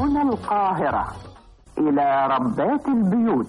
من القاهرة إلى ربات البيوت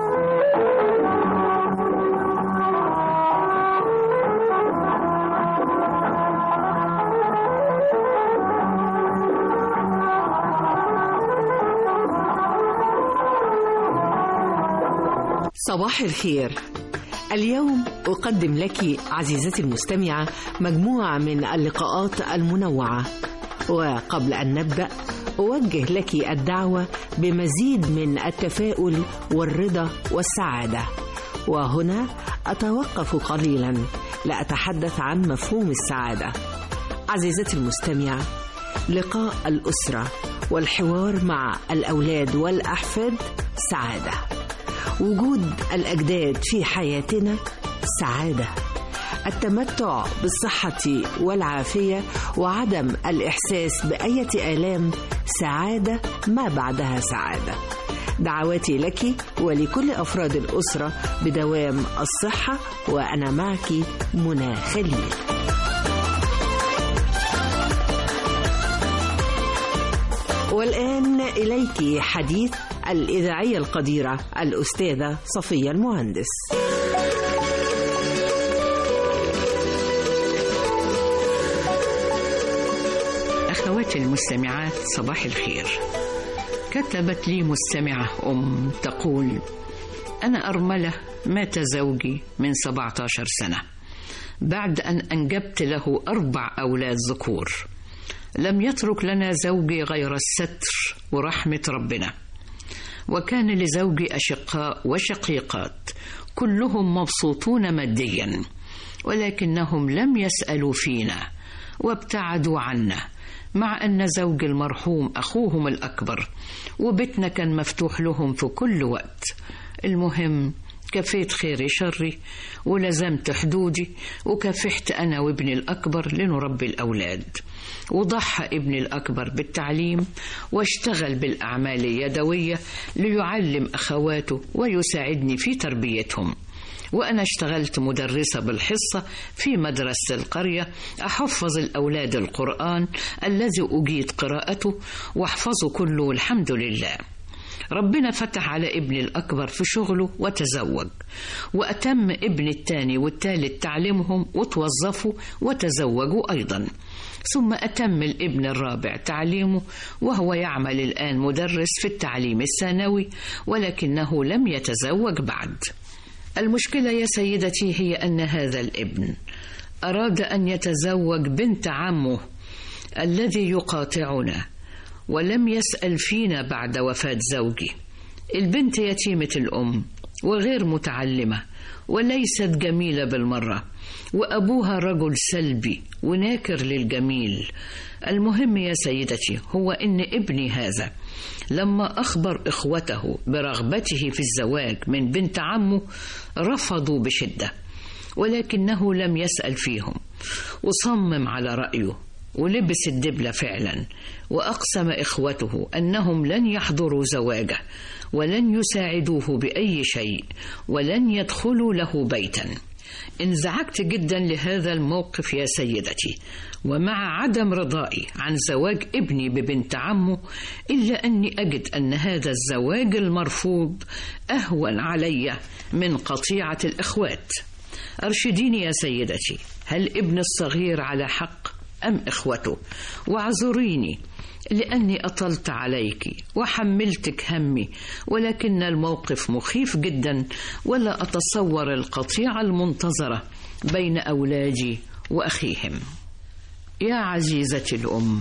صباح الخير اليوم أقدم لك عزيزتي المستمعة مجموعة من اللقاءات المنوعة وقبل أن نبدأ أوجه لك الدعوة بمزيد من التفاؤل والرضا والسعادة وهنا أتوقف قليلا لأتحدث عن مفهوم السعادة عزيزتي المستمعة لقاء الأسرة والحوار مع الأولاد والأحفاد سعادة وجود الأجداد في حياتنا سعادة التمتع بالصحة والعافية وعدم الإحساس بأية آلام سعادة ما بعدها سعادة دعواتي لك ولكل أفراد الأسرة بدوام الصحة وأنا معك منى خليل والآن إليك حديث الإذاعية القديرة الأستاذة صفية المهندس أخواتي المستمعات صباح الخير كتبت لي مستمعة أم تقول أنا أرملة مات زوجي من 17 سنة بعد أن أنجبت له أربع أولاد ذكور لم يترك لنا زوجي غير الستر ورحمة ربنا وكان لزوجي أشقاء وشقيقات كلهم مبسوطون ماديا ولكنهم لم يسألوا فينا وابتعدوا عنا مع أن زوج المرحوم أخوهم الأكبر وبيتنا كان مفتوح لهم في كل وقت المهم كفيت خيري شري ولزمت حدودي وكافحت أنا وابني الأكبر لنربي الأولاد وضحى ابني الأكبر بالتعليم واشتغل بالأعمال اليدوية ليعلم أخواته ويساعدني في تربيتهم وأنا اشتغلت مدرسة بالحصة في مدرسة القرية أحفظ الأولاد القرآن الذي أجيد قراءته واحفظه كله الحمد لله ربنا فتح على ابني الأكبر في شغله وتزوج وأتم ابني الثاني والثالث تعليمهم وتوظفوا وتزوجوا أيضا ثم أتم الابن الرابع تعليمه وهو يعمل الآن مدرس في التعليم الثانوي ولكنه لم يتزوج بعد المشكلة يا سيدتي هي أن هذا الابن أراد أن يتزوج بنت عمه الذي يقاطعنا ولم يسأل فينا بعد وفاة زوجي البنت يتيمة الأم وغير متعلمة وليست جميلة بالمرة وأبوها رجل سلبي وناكر للجميل المهم يا سيدتي هو إن ابني هذا لما أخبر إخوته برغبته في الزواج من بنت عمه رفضوا بشدة ولكنه لم يسأل فيهم وصمم على رأيه ولبس الدبلة فعلا وأقسم إخوته أنهم لن يحضروا زواجه ولن يساعدوه بأي شيء ولن يدخلوا له بيتا انزعجت جدا لهذا الموقف يا سيدتي ومع عدم رضائي عن زواج ابني ببنت عمه إلا أني أجد أن هذا الزواج المرفوض أهون علي من قطيعة الإخوات أرشديني يا سيدتي هل ابن الصغير على حق أم إخوته واعذريني لأني أطلت عليك وحملتك همي ولكن الموقف مخيف جدا ولا أتصور القطيعة المنتظرة بين أولادي وأخيهم يا عزيزتي الأم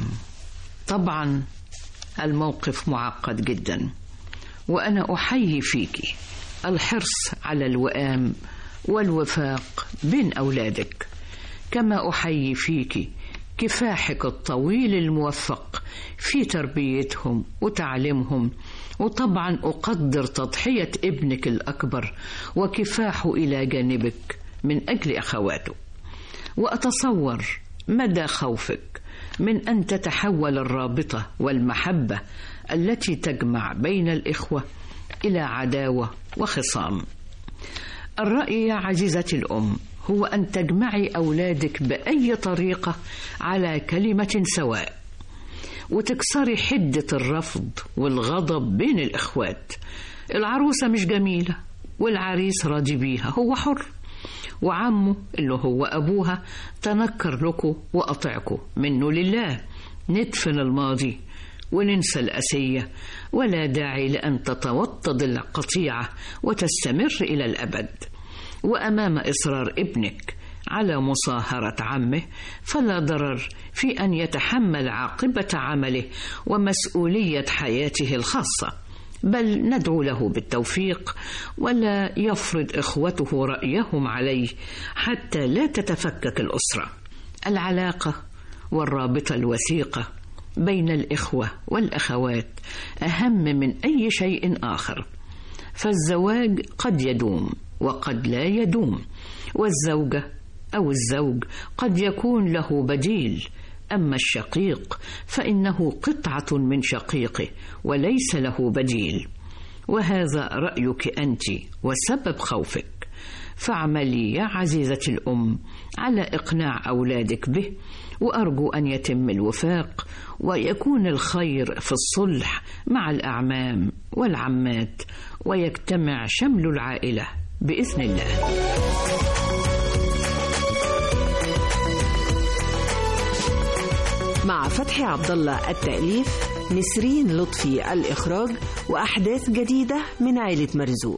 طبعا الموقف معقد جدا وأنا أحيي فيك الحرص على الوئام والوفاق بين أولادك كما أحيي فيك كفاحك الطويل الموفق في تربيتهم وتعليمهم وطبعا أقدر تضحية ابنك الأكبر وكفاحه إلى جانبك من أجل أخواته وأتصور مدى خوفك من أن تتحول الرابطة والمحبة التي تجمع بين الإخوة إلى عداوة وخصام الرأي يا عزيزتي الأم هو أن تجمعي أولادك بأي طريقة على كلمة سواء وتكسري حدة الرفض والغضب بين الإخوات العروسة مش جميلة والعريس راضي بيها هو حر وعمه اللي هو أبوها تنكر لكم وقطعكم منه لله ندفن الماضي وننسى الأسية ولا داعي لأن تتوطد القطيعة وتستمر إلى الأبد وأمام إصرار ابنك على مصاهرة عمه فلا ضرر في أن يتحمل عاقبة عمله ومسؤولية حياته الخاصة بل ندعو له بالتوفيق ولا يفرض إخوته رأيهم عليه حتى لا تتفكك الأسرة العلاقة والرابطة الوثيقة بين الإخوة والأخوات أهم من أي شيء آخر فالزواج قد يدوم وقد لا يدوم والزوجة أو الزوج قد يكون له بديل أما الشقيق فإنه قطعة من شقيقه وليس له بديل وهذا رأيك أنت وسبب خوفك فاعملي يا عزيزتي الأم على إقناع أولادك به وأرجو أن يتم الوفاق ويكون الخير في الصلح مع الأعمام والعمات ويجتمع شمل العائلة بإذن الله مع فتحي عبد الله التأليف نسرين لطفي الإخراج وأحداث جديدة من عائلة مرزوق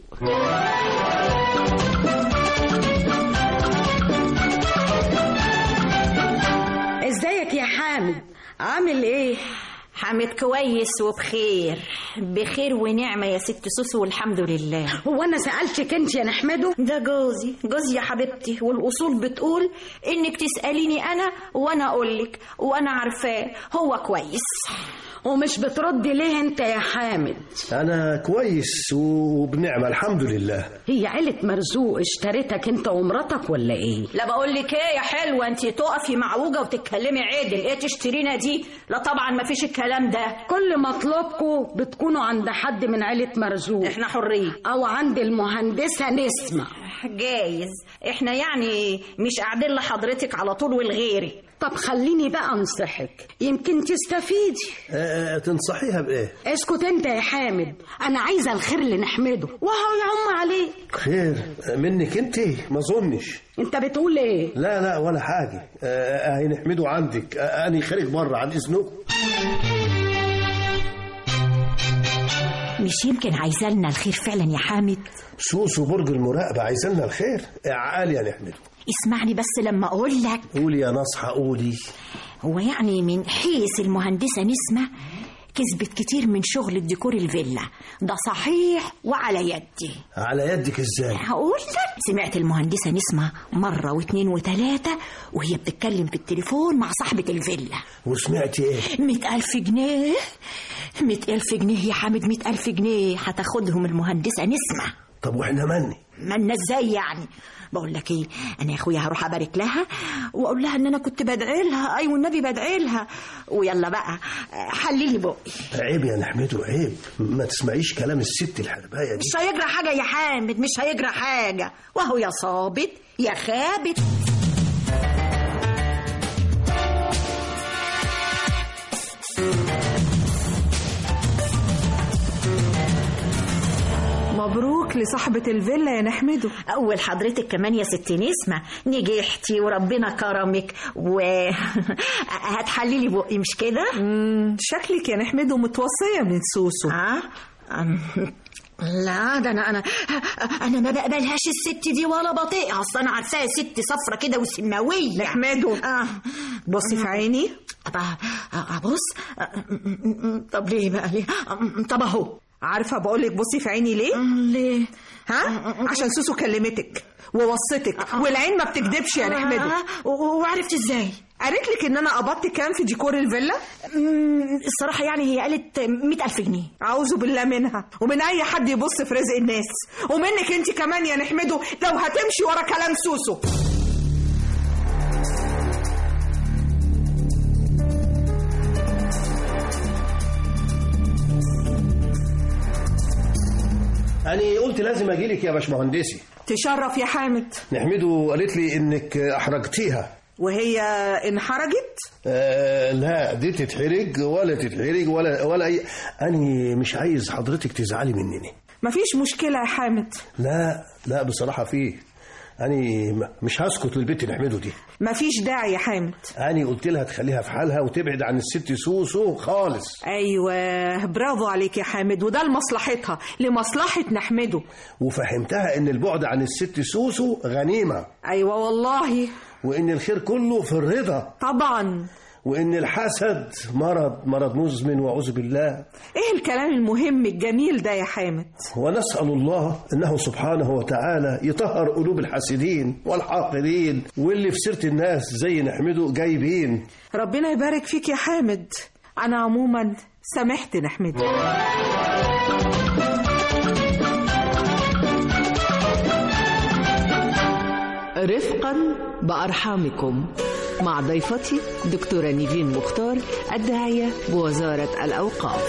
ازيك يا حامد عامل ايه حامد كويس وبخير بخير ونعمة يا ست سوسو والحمد لله هو انا سالتك انت يا نحمده ده جوزي جوزي يا حبيبتي والأصول بتقول إنك تسأليني أنا وأنا أقولك وأنا عارفاه هو كويس ومش بتردي ليه انت يا حامد أنا كويس وبنعمة الحمد لله هي عيلة مرزوق اشتريتك انت ومراتك ولا ايه لا بقول لك ايه يا حلوه انت تقفي معوجه وتتكلمي عدل ايه تشترينا دي لا طبعا ما فيش الكلام ده كل مطلبكم بتكونوا عند حد من عيلة مرزوق احنا حرين او عند المهندسة نسمة جايز احنا يعني مش قاعدين لحضرتك على طول والغيري طب خليني بقى انصحك يمكن تستفيدي أه تنصحيها بإيه؟ اسكت انت يا حامد انا عايزه الخير لنحمده وهو يعم عليك خير منك أنت ما أظنش انت بتقول ايه لا لا ولا حاجة أه هي نحمده عندك أه أنا خارج بره عن إذنك مش يمكن عايزة لنا الخير فعلا يا حامد سوسو برج المراقبة عايزلنا الخير عقال يا نحمده اسمعني بس لما اقول لك قولي يا نصحى قولي هو يعني من حيث المهندسة نسمة كسبت كتير من شغل الديكور الفيلا ده صحيح وعلى يدي على يدك ازاي هقول لك سمعت المهندسة نسمة مرة واتنين وتلاتة وهي بتتكلم في التليفون مع صاحبة الفيلا وسمعتي ايه مئة ألف جنيه مئة ألف جنيه يا حامد مئة ألف جنيه هتاخدهم المهندسة نسمة طب واحنا مالنا مالنا ازاي يعني بقول لك ايه انا يا اخويا هروح ابارك لها واقول لها ان انا كنت بدعي لها ايوه النبي بدعي لها ويلا بقى حللي بقي عيب يا نحمده عيب ما تسمعيش كلام الست الحرباية دي مش هيجرى حاجه يا حامد مش هيجرى حاجه وهو يا صابت يا خابت مبروك لصاحبة الفيلا يا نحمده اول حضرتك كمان يا ست نسمة نجحتي وربنا كرمك و هتحللي بقي مش كده مم، شكلك يا نحمده متوصية من سوسو ها أم، لا ده انا انا انا ما بقبلهاش الست دي ولا بطيئها اصل انا عارفاها ست صفرة كده وسماويه نحمده اه بصي في عيني طب ابص طب ليه بقى ليه طب اهو عارفة بقولك بصي في عيني ليه ليه ها عشان سوسو كلمتك ووصتك والعين ما بتكدبش يا نحمده آه، وعرفت ازاي قالت لك ان انا قبضت كام في ديكور الفيلا أمم، الصراحة يعني هي قالت مئة ألف جنيه اعوذ بالله منها ومن اي حد يبص في رزق الناس ومنك انت كمان يا نحمده لو هتمشي ورا كلام سوسو أنا قلت لازم أجيلك يا باشمهندسي تشرف يا حامد نحمده قالت لي إنك أحرجتيها وهي انحرجت آه لا دي تتحرج ولا تتحرج ولا ولا اي انا مش عايز حضرتك تزعلي مني مفيش مشكلة يا حامد لا لا بصراحه فيه انا م- مش هسكت للبنت نحمده دي مفيش داعي يا حامد انا قلت لها تخليها في حالها وتبعد عن الست سوسو خالص ايوه برافو عليك يا حامد وده لمصلحتها لمصلحة نحمده وفهمتها ان البعد عن الست سوسو غنيمه ايوه والله وان الخير كله في الرضا طبعا وان الحسد مرض مرض مزمن واعوذ بالله ايه الكلام المهم الجميل ده يا حامد ونسأل الله أنه سبحانه وتعالى يطهر قلوب الحاسدين والحاقدين واللي في سيرة الناس زي نحمده جايبين ربنا يبارك فيك يا حامد انا عموما سامحت نحمده رفقا بأرحامكم مع ضيفتي دكتورة نيفين مختار الداعية بوزارة الأوقاف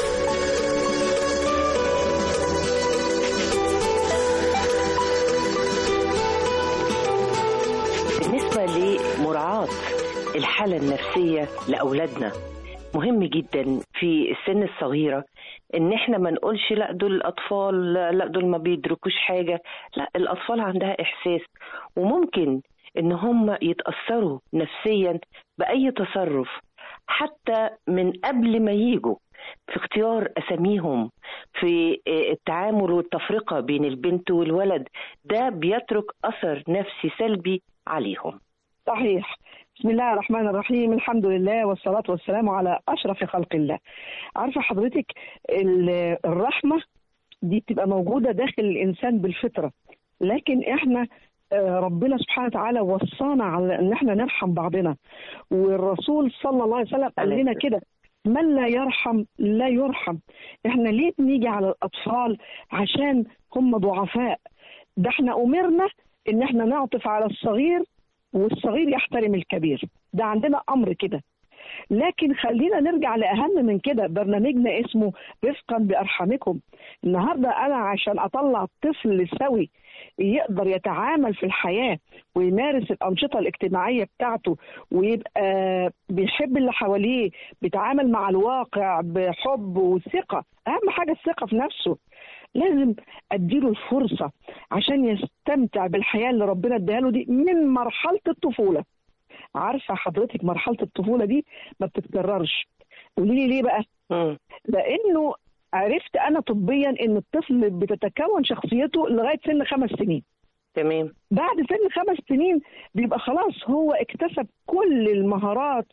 بالنسبة لمراعاة الحالة النفسية لأولادنا مهم جدا في السن الصغيرة ان احنا ما نقولش لا دول الاطفال لا دول ما بيدركوش حاجة لا الاطفال عندها احساس وممكن ان هم يتأثروا نفسيا بأي تصرف حتى من قبل ما يجوا في اختيار اساميهم في التعامل والتفرقة بين البنت والولد ده بيترك اثر نفسي سلبي عليهم صحيح بسم الله الرحمن الرحيم الحمد لله والصلاة والسلام على أشرف خلق الله عارفة حضرتك ال- الرحمة دي بتبقى موجودة داخل الإنسان بالفطرة لكن إحنا آه، ربنا سبحانه وتعالى وصانا على ان احنا نرحم بعضنا والرسول صلى الله عليه وسلم قال لنا كده من لا يرحم لا يرحم احنا ليه بنيجي على الاطفال عشان هم ضعفاء ده احنا امرنا ان احنا نعطف على الصغير والصغير يحترم الكبير ده عندنا امر كده لكن خلينا نرجع لاهم من كده برنامجنا اسمه رفقا بارحامكم النهارده انا عشان اطلع طفل سوي يقدر يتعامل في الحياه ويمارس الانشطه الاجتماعيه بتاعته ويبقى بيحب اللي حواليه بيتعامل مع الواقع بحب وثقه اهم حاجه الثقه في نفسه لازم اديله الفرصه عشان يستمتع بالحياه اللي ربنا اداها له دي من مرحله الطفوله عارفه حضرتك مرحله الطفوله دي ما بتتكررش قولي لي ليه بقى لانه عرفت انا طبيا ان الطفل بتتكون شخصيته لغايه سن خمس سنين تمام بعد سن خمس سنين بيبقى خلاص هو اكتسب كل المهارات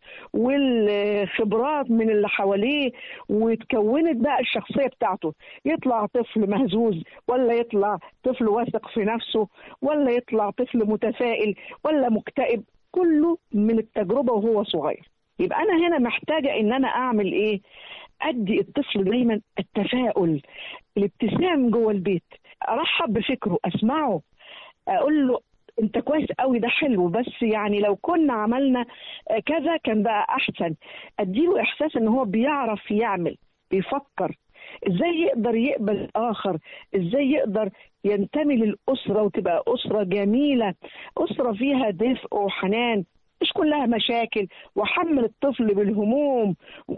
والخبرات من اللي حواليه وتكونت بقى الشخصيه بتاعته يطلع طفل مهزوز ولا يطلع طفل واثق في نفسه ولا يطلع طفل متفائل ولا مكتئب كله من التجربه وهو صغير يبقى انا هنا محتاجه ان انا اعمل ايه ادي الطفل دايما التفاؤل الابتسام جوه البيت ارحب بفكره اسمعه اقول له انت كويس قوي ده حلو بس يعني لو كنا عملنا كذا كان بقى احسن اديله احساس ان هو بيعرف يعمل بيفكر ازاي يقدر يقبل الاخر ازاي يقدر ينتمي للاسره وتبقى اسره جميله اسره فيها دفء وحنان مش كلها مشاكل وحمل الطفل بالهموم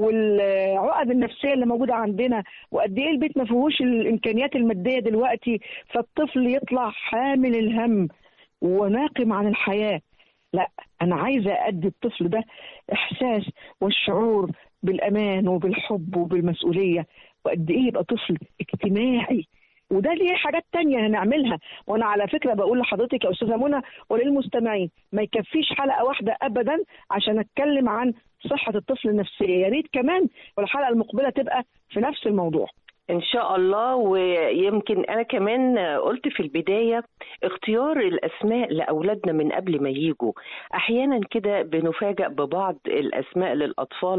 والعقد النفسيه اللي موجوده عندنا وقد ايه البيت ما فيهوش الامكانيات الماديه دلوقتي فالطفل يطلع حامل الهم وناقم عن الحياه لا انا عايزه ادي الطفل ده احساس والشعور بالامان وبالحب وبالمسؤوليه وقد ايه يبقى طفل اجتماعي وده ليه حاجات تانية هنعملها وانا على فكرة بقول لحضرتك يا استاذة منى وللمستمعين ما يكفيش حلقة واحدة ابدا عشان اتكلم عن صحة الطفل النفسية يا ريت كمان والحلقة المقبلة تبقى في نفس الموضوع ان شاء الله ويمكن انا كمان قلت في البدايه اختيار الاسماء لاولادنا من قبل ما يجوا احيانا كده بنفاجئ ببعض الاسماء للاطفال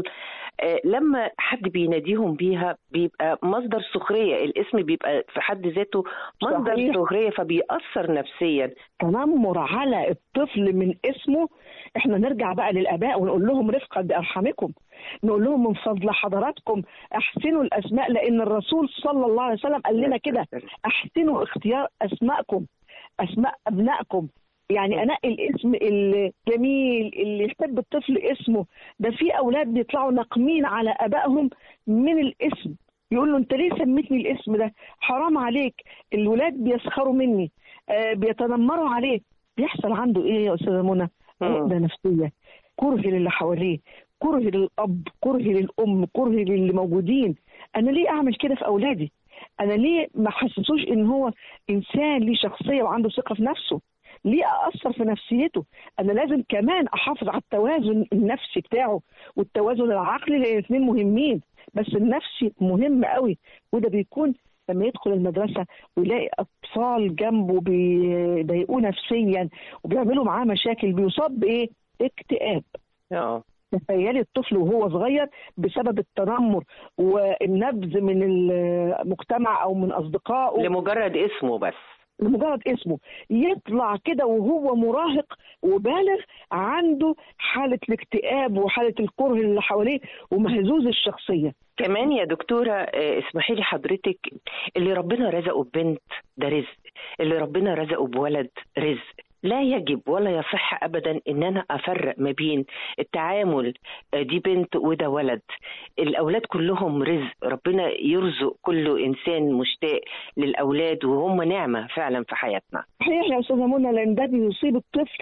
لما حد بيناديهم بيها بيبقى مصدر سخريه الاسم بيبقى في حد ذاته مصدر صحيح. سخريه فبيأثر نفسيا تنمر على الطفل من اسمه احنا نرجع بقى للاباء ونقول لهم رفقا بارحامكم نقول لهم من فضل حضراتكم احسنوا الاسماء لان الرسول صلى الله عليه وسلم قال لنا كده احسنوا اختيار اسمائكم اسماء ابنائكم يعني انقي الاسم الجميل اللي يحب الطفل اسمه ده في اولاد بيطلعوا ناقمين على ابائهم من الاسم يقول له انت ليه سميتني الاسم ده حرام عليك الولاد بيسخروا مني آه بيتنمروا عليه بيحصل عنده ايه يا استاذه منى عقده نفسيه كره للي حواليه كره للاب كره للام كره للي موجودين انا ليه اعمل كده في اولادي انا ليه ما حسسوش ان هو انسان ليه شخصيه وعنده ثقه في نفسه ليه اثر في نفسيته انا لازم كمان احافظ على التوازن النفسي بتاعه والتوازن العقلي لان الاثنين مهمين بس النفسي مهم قوي وده بيكون لما يدخل المدرسة ويلاقي أطفال جنبه بيضايقوه نفسيا وبيعملوا معاه مشاكل بيصاب بإيه؟ اكتئاب. اه تخيلي الطفل وهو صغير بسبب التنمر والنبذ من المجتمع او من اصدقائه لمجرد اسمه بس لمجرد اسمه يطلع كده وهو مراهق وبالغ عنده حالة الاكتئاب وحالة الكره اللي حواليه ومهزوز الشخصية كمان يا دكتورة آه، اسمحي لي حضرتك اللي ربنا رزقه ببنت ده رزق اللي ربنا رزقه بولد رزق لا يجب ولا يصح ابدا ان انا افرق ما بين التعامل آه، دي بنت وده ولد الاولاد كلهم رزق ربنا يرزق كل انسان مشتاق للاولاد وهم نعمه فعلا في حياتنا صحيح يا استاذه منى لان ده بيصيب الطفل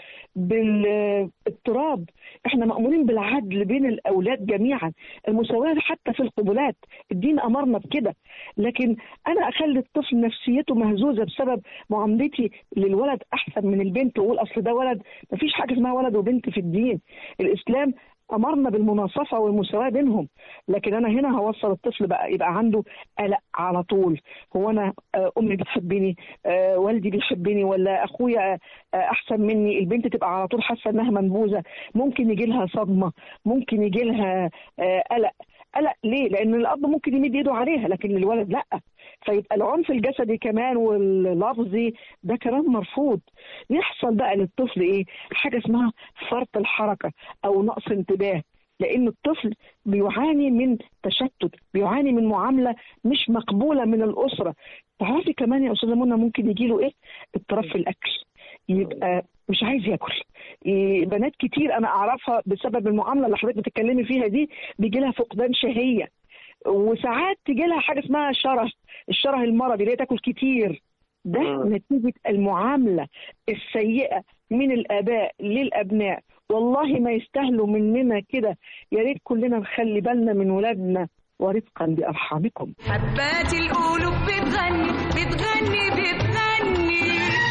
بالاضطراب احنا مامورين بالعدل بين الاولاد جميعا المساواه حتى في القبلات الدين امرنا بكده لكن انا اخلي الطفل نفسيته مهزوزه بسبب معاملتي للولد احسن من البنت واقول اصل ده ولد مفيش حاجه اسمها ولد وبنت في الدين الاسلام امرنا بالمناصفه والمساواه بينهم لكن انا هنا هوصل الطفل بقى يبقى عنده قلق على طول هو انا آه، امي بتحبني آه، والدي بيحبني ولا اخويا آه، احسن مني البنت تبقى على طول حاسه انها منبوذه ممكن يجي لها صدمه ممكن يجي لها آه، قلق قلق ليه لان الاب ممكن يمد ايده عليها لكن الولد لا فيبقى العنف الجسدي كمان واللفظي ده كمان مرفوض يحصل بقى للطفل ايه حاجه اسمها فرط الحركه او نقص انتباه لان الطفل بيعاني من تشتت بيعاني من معامله مش مقبوله من الاسره تعرفي كمان يا استاذه منى ممكن يجي له ايه اضطراب في الاكل يبقى مش عايز ياكل إيه، بنات كتير انا اعرفها بسبب المعامله اللي حضرتك بتتكلمي فيها دي بيجي لها فقدان شهيه وساعات تجي لها حاجه اسمها شره الشره المرضي اللي هي تاكل كتير ده نتيجه المعامله السيئه من الاباء للابناء والله ما يستاهلوا مننا كده يا ريت كلنا نخلي بالنا من ولادنا ورفقا بارحامكم حبات القلوب بتغني بتغني بتغني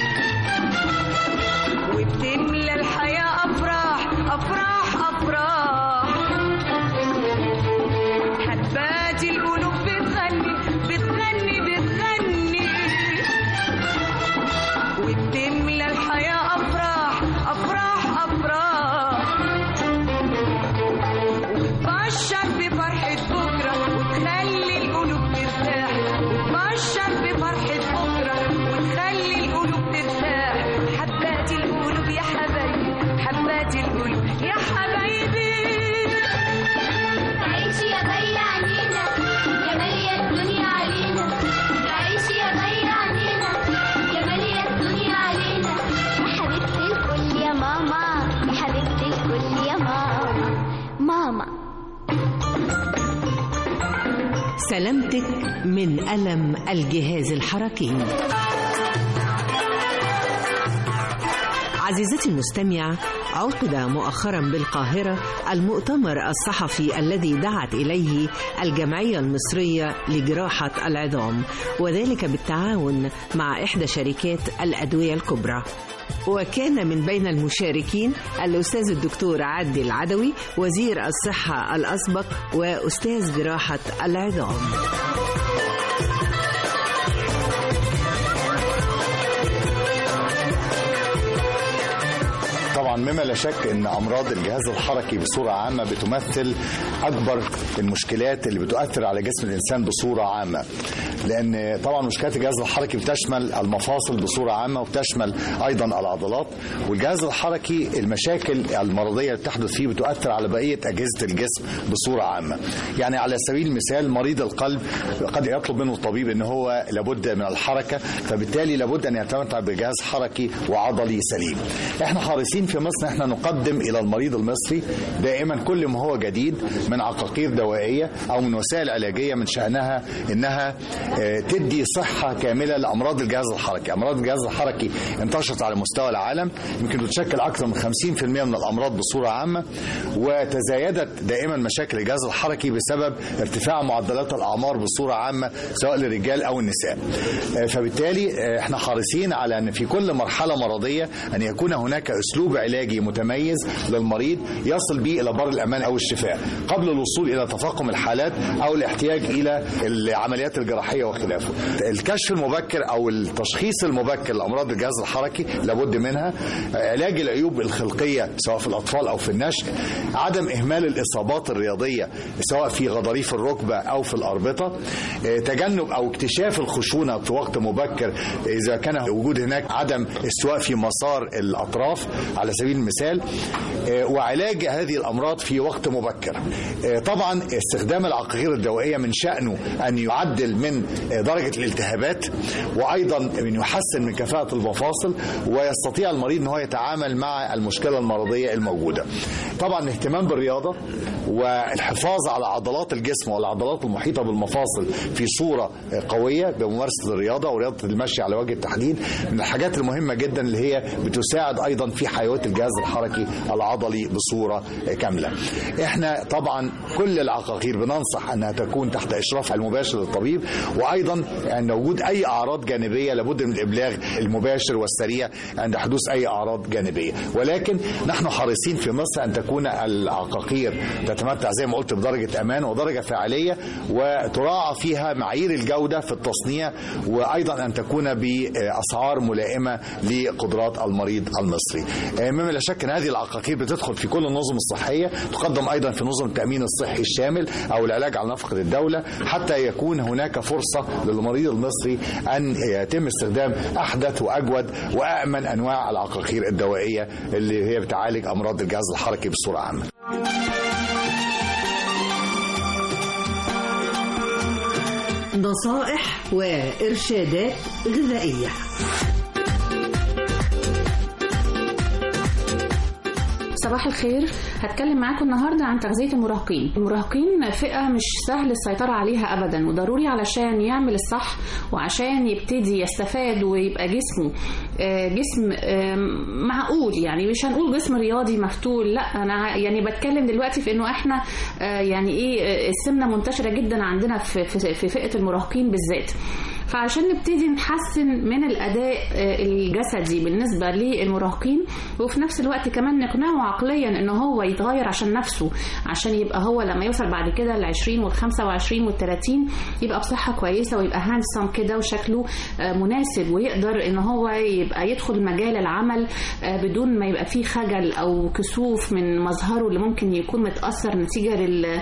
وبتملى الحياة أفراح أفراح أفراح حبات القلوب بتغني بتغني بتغني وبتملى الحياة أفراح أفراح أفراح وتبشر بفرحة بكرة وتخلي القلوب ترتاح وتبشر بفرحة بكرة وتخلي القلوب ترتاح حبات القلوب يا حبايبي حبات القلوب يا حبايبي عيشي يا بي عنينا يا مالية الدنيا علينا عيشي يا بي عنينا يا مالية الدنيا علينا يا حبيبتي الكل يا ماما يا حبيبتي الكل يا ماما ماما سلامتك من ألم الجهاز الحركي عزيزتي المستمعة عقد مؤخرا بالقاهرة المؤتمر الصحفي الذي دعت إليه الجمعية المصرية لجراحة العظام وذلك بالتعاون مع إحدى شركات الأدوية الكبرى وكان من بين المشاركين الأستاذ الدكتور عدي العدوي وزير الصحة الأسبق وأستاذ جراحة العظام طبعا مما مما لا شك ان امراض الجهاز الحركي بصوره عامه بتمثل اكبر المشكلات اللي بتؤثر على جسم الانسان بصوره عامه لان طبعا مشكلات الجهاز الحركي بتشمل المفاصل بصوره عامه وبتشمل ايضا العضلات والجهاز الحركي المشاكل المرضيه اللي بتحدث فيه بتؤثر على بقيه اجهزه الجسم بصوره عامه يعني على سبيل المثال مريض القلب قد يطلب منه الطبيب ان هو لابد من الحركه فبالتالي لابد ان يتمتع بجهاز حركي وعضلي سليم احنا حريصين في مصر احنا نقدم الى المريض المصري دائما كل ما هو جديد من عقاقير دوائيه او من وسائل علاجيه من شانها انها آه، تدي صحه كامله لامراض الجهاز الحركي امراض الجهاز الحركي انتشرت على مستوى العالم يمكن تشكل اكثر من 50% من الامراض بصوره عامه وتزايدت دائما مشاكل الجهاز الحركي بسبب ارتفاع معدلات الاعمار بصوره عامه سواء للرجال او النساء آه، فبالتالي آه، احنا حريصين على ان في كل مرحله مرضيه ان يكون هناك اسلوب علاجي متميز للمريض يصل به الى بر الامان او الشفاء قبل الوصول الى تفاقم الحالات او الاحتياج الى العمليات الجراحيه وخلافه الكشف المبكر او التشخيص المبكر لامراض الجهاز الحركي لابد منها علاج العيوب الخلقيه سواء في الاطفال او في النشء عدم اهمال الاصابات الرياضيه سواء في غضاريف الركبه او في الاربطه آه، تجنب او اكتشاف الخشونه في وقت مبكر اذا كان وجود هناك عدم استواء في مسار الاطراف على سبيل المثال آه، وعلاج هذه الامراض في وقت مبكر آه، طبعا استخدام العقاقير الدوائيه من شانه ان يعدل من آه، درجه الالتهابات وايضا من يحسن من كفاءه المفاصل ويستطيع المريض ان هو يتعامل مع المشكله المرضيه الموجوده طبعا الاهتمام بالرياضه والحفاظ على عضلات الجسم والعضلات المحيطه بالمفاصل في صوره قويه بممارسه الرياضه ورياضه المشي على وجه التحديد من الحاجات المهمه جدا اللي هي بتساعد ايضا في حيويه الجهاز الحركي العضلي بصوره كامله. احنا طبعا كل العقاقير بننصح انها تكون تحت اشراف المباشر للطبيب وايضا عند وجود اي اعراض جانبيه لابد من الابلاغ المباشر والسريع عند حدوث اي اعراض جانبيه ولكن نحن حريصين في مصر ان تكون العقاقير تتمتع زي ما قلت بدرجه امان ودرجه فعاليه وتراعى فيها معايير الجوده في التصنيع وايضا ان تكون باسعار ملائمه لقدرات المريض المصري. مما لا شك ان هذه العقاقير بتدخل في كل النظم الصحيه تقدم ايضا في نظم التامين الصحي الشامل او العلاج على نفقه الدوله حتى يكون هناك فرصه للمريض المصري ان يتم استخدام احدث واجود وامن انواع العقاقير الدوائيه اللي هي بتعالج امراض الجهاز الحركي بصوره عامه. نصائح وإرشادات غذائية صباح الخير هتكلم معاكم النهارده عن تغذيه المراهقين المراهقين فئه مش سهل السيطره عليها ابدا وضروري علشان يعمل الصح وعشان يبتدي يستفاد ويبقى جسمه آه، جسم آه، معقول يعني مش هنقول جسم رياضي مفتول لا انا يعني بتكلم دلوقتي في انه احنا آه، يعني ايه آه، السمنه منتشره جدا عندنا في في في فئه المراهقين بالذات فعشان نبتدي نحسن من الاداء آه، الجسدي بالنسبه للمراهقين وفي نفس الوقت كمان نقنعه عقليا ان هو يتغير عشان نفسه عشان يبقى هو لما يوصل بعد كده ل 20 وال 25 وال 30 يبقى بصحه كويسه ويبقى هانسم كده وشكله آه، مناسب ويقدر ان هو يبقى يدخل مجال العمل آه، بدون ما يبقى فيه خجل او كسوف من مظهره اللي ممكن يكون متاثر نتيجه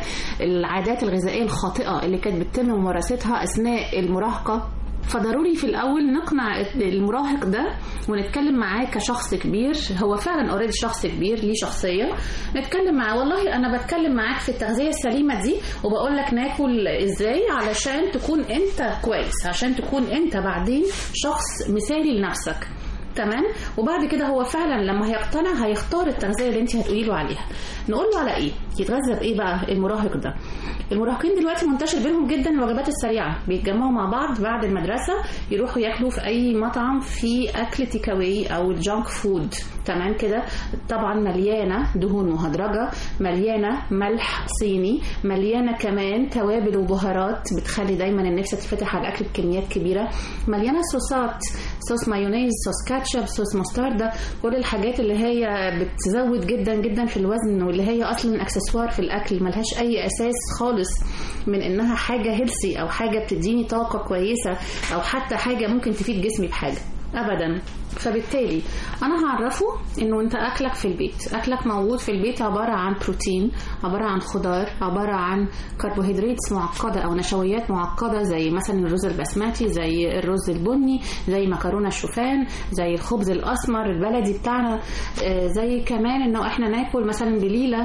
للعادات الغذائيه الخاطئه اللي كانت بتتم ممارستها اثناء المراهقه فضروري في الاول نقنع المراهق ده ونتكلم معاه كشخص كبير هو فعلا اوريدي شخص كبير ليه شخصيه نتكلم معاه والله انا بتكلم معاك في التغذيه السليمه دي وبقول لك ناكل ازاي علشان تكون انت كويس عشان تكون انت بعدين شخص مثالي لنفسك تمام وبعد كده هو فعلا لما هيقتنع هيختار التغذيه اللي انت هتقولي له عليها نقول له على ايه يتغذى بايه بقى المراهق ده المراهقين دلوقتي منتشر بينهم جدا الوجبات السريعه بيتجمعوا مع بعض بعد المدرسه يروحوا ياكلوا في اي مطعم في اكل تيك اواي او الجانك فود تمام كده طبعا مليانه دهون مهدرجه مليانه ملح صيني مليانه كمان توابل وبهارات بتخلي دايما النفس تتفتح على الاكل بكميات كبيره مليانه صوصات صوص مايونيز صوص كاتشب صوص مستردة كل الحاجات اللي هي بتزود جدا جدا في الوزن واللي هي اصلا اكسسوار في الاكل ملهاش اي اساس خالص من انها حاجه هيلسي او حاجه بتديني طاقه كويسه او حتى حاجه ممكن تفيد جسمي بحاجه ابدا فبالتالي انا هعرفه انه انت اكلك في البيت اكلك موجود في البيت عباره عن بروتين عباره عن خضار عباره عن كربوهيدرات معقده او نشويات معقده زي مثلا الرز البسمتي زي الرز البني زي مكرونه الشوفان زي الخبز الاسمر البلدي بتاعنا آه، زي كمان انه احنا ناكل مثلا بليله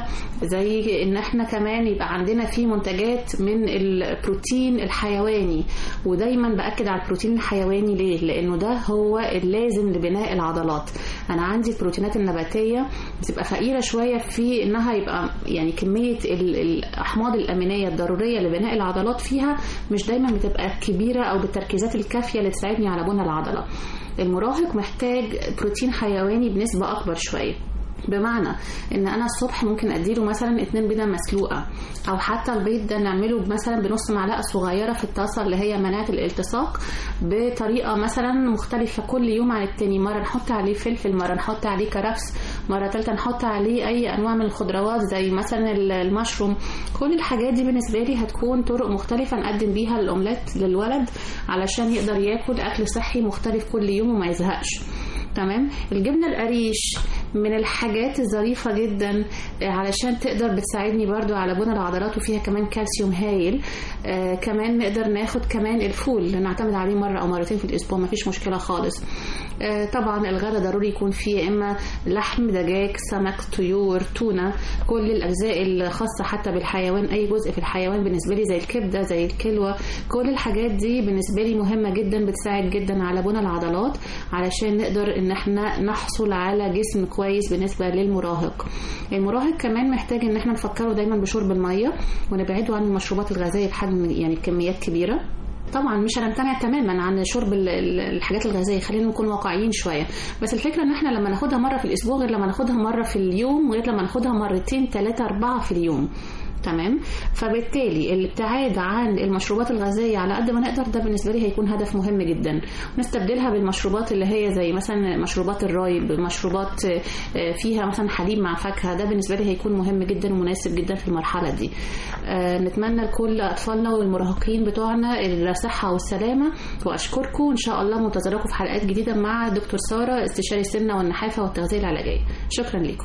زي ان احنا كمان يبقى عندنا في منتجات من البروتين الحيواني ودايما باكد على البروتين الحيواني ليه لانه ده هو اللازم لبناء العضلات انا عندي البروتينات النباتيه بتبقى فقيره شويه في انها يبقى يعني كميه ال- الاحماض الامينيه الضروريه لبناء العضلات فيها مش دايما بتبقى كبيره او بالتركيزات الكافيه اللي تساعدني على بناء العضله المراهق محتاج بروتين حيواني بنسبه اكبر شويه بمعنى ان انا الصبح ممكن اديله مثلا اتنين بيضه مسلوقه او حتى البيض ده نعمله مثلا بنص معلقه صغيره في الطاسه اللي هي مناعه الالتصاق بطريقه مثلا مختلفه كل يوم عن التاني مره نحط عليه فلفل مره نحط عليه كرفس مره ثالثه نحط عليه اي انواع من الخضروات زي مثلا ال- المشروم كل الحاجات دي بالنسبه لي هتكون طرق مختلفه نقدم بيها الاومليت للولد علشان يقدر ياكل اكل صحي مختلف كل يوم وما يزهقش تمام الجبنه القريش من الحاجات الظريفه جدا آه، علشان تقدر بتساعدني برضو على بناء العضلات وفيها كمان كالسيوم هايل آه كمان نقدر ناخد كمان الفول نعتمد عليه مره او مرتين في الاسبوع مفيش مشكله خالص آه طبعا الغداء ضروري يكون فيه يا اما لحم دجاج سمك طيور تونه كل الاجزاء الخاصه حتى بالحيوان اي جزء في الحيوان بالنسبه لي زي الكبده زي الكلوه كل الحاجات دي بالنسبه لي مهمه جدا بتساعد جدا على بناء العضلات علشان نقدر ان احنا نحصل على جسم كويس بالنسبه للمراهق المراهق كمان محتاج ان احنا نفكره دايما بشرب الميه ونبعده عن المشروبات الغازيه بحجم يعني بكميات كبيره طبعا مش هنمتنع تماما عن شرب ال- ال- الحاجات الغازيه خلينا نكون واقعيين شويه بس الفكره ان احنا لما ناخدها مره في الاسبوع غير لما ناخدها مره في اليوم غير لما ناخدها مرتين ثلاثه اربعه في اليوم تمام فبالتالي الابتعاد عن المشروبات الغازيه على قد ما نقدر ده بالنسبه لي هيكون هدف مهم جدا نستبدلها بالمشروبات اللي هي زي مثلا مشروبات الرايب مشروبات آه، فيها مثلا حليب مع فاكهه ده بالنسبه لي هيكون مهم جدا ومناسب جدا في المرحله دي آه، نتمنى لكل اطفالنا والمراهقين بتوعنا الصحه والسلامه واشكركم ان شاء الله منتظراكم في حلقات جديده مع دكتور ساره استشاري السمنه والنحافه والتغذيه العلاجيه شكرا لكم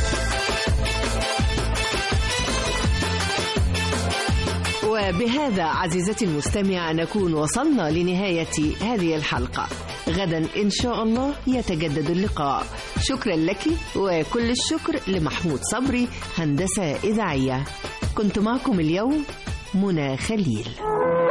وبهذا عزيزتي المستمع نكون وصلنا لنهاية هذه الحلقة غدا إن شاء الله يتجدد اللقاء شكرا لك وكل الشكر لمحمود صبري هندسة إذاعية كنت معكم اليوم منى خليل